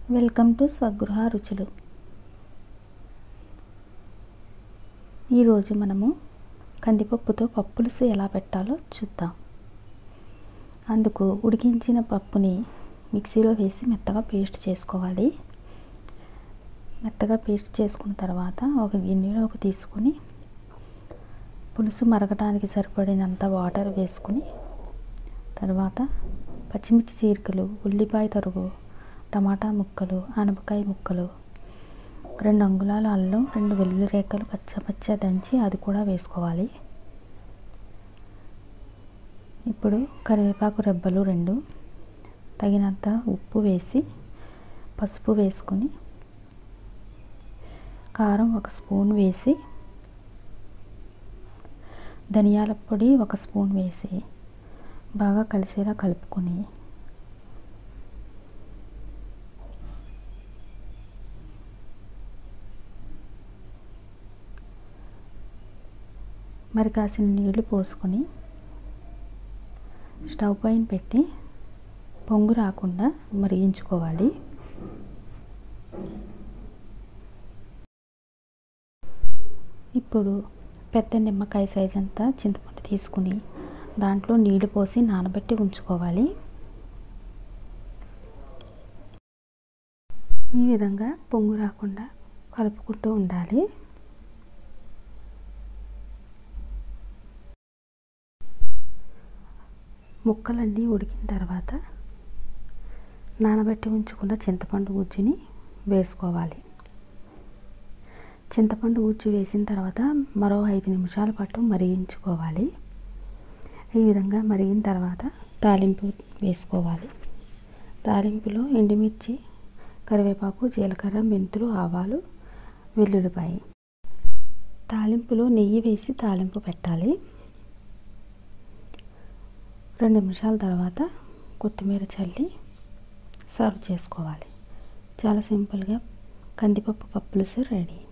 welcome to స్వగృహ రుచులు ఈరోజు మనము కందిపప్పుతో పప్పులుసు ఎలా పెట్టాలో చూద్దాం అందుకు ఉడికించిన పప్పుని మిక్సీలో వేసి మెత్తగా పేస్ట్ చేసుకోవాలి మెత్తగా పేస్ట్ చేసుకున్న తర్వాత ఒక గిన్నెలోకి తీసుకొని పులుసు మరగటానికి సరిపడినంత వాటర్ వేసుకుని తర్వాత పచ్చిమిర్చి చీరికలు ఉల్లిపాయ తరుగు టమాటా ముక్కలు ఆనపకాయ ముక్కలు రెండు అంగుళాల అల్లం రెండు వెల్లుల్లి రేఖలు కచ్చపచ్చ దంచి అది కూడా వేసుకోవాలి ఇప్పుడు కరివేపాకు రెబ్బలు రెండు తగినంత ఉప్పు వేసి పసుపు వేసుకొని కారం ఒక స్పూన్ వేసి ధనియాల పొడి ఒక స్పూన్ వేసి బాగా కలిసేలా కలుపుకొని మరి కాసిన నీళ్లు పోసుకొని స్టవ్ పైన పెట్టి పొంగు రాకుండా మరిగించుకోవాలి ఇప్పుడు పెద్ద నిమ్మకాయ సైజ్ అంతా చింతపండు తీసుకుని దాంట్లో నీళ్లు పోసి నానబెట్టి ఉంచుకోవాలి ఈ విధంగా పొంగు రాకుండా కలుపుకుంటూ ఉండాలి ముక్కలన్నీ ఉడికిన తర్వాత నానబెట్టి ఉంచుకున్న చింతపండు గుజ్జుని వేసుకోవాలి చింతపండు గుజ్జు వేసిన తర్వాత మరో ఐదు నిమిషాల పాటు మరిగించుకోవాలి ఈ విధంగా మరిగిన తర్వాత తాలింపు వేసుకోవాలి తాలింపులో ఎండుమిర్చి కరివేపాకు జీలకర్ర మెంతులు ఆవాలు వెల్లుల్లిపాయ తాలింపులో నెయ్యి వేసి తాలింపు పెట్టాలి రెండు నిమిషాల తర్వాత కొత్తిమీర చల్లి సర్వ్ చేసుకోవాలి చాలా సింపుల్గా కందిపప్పు పప్పులుసు రెడీ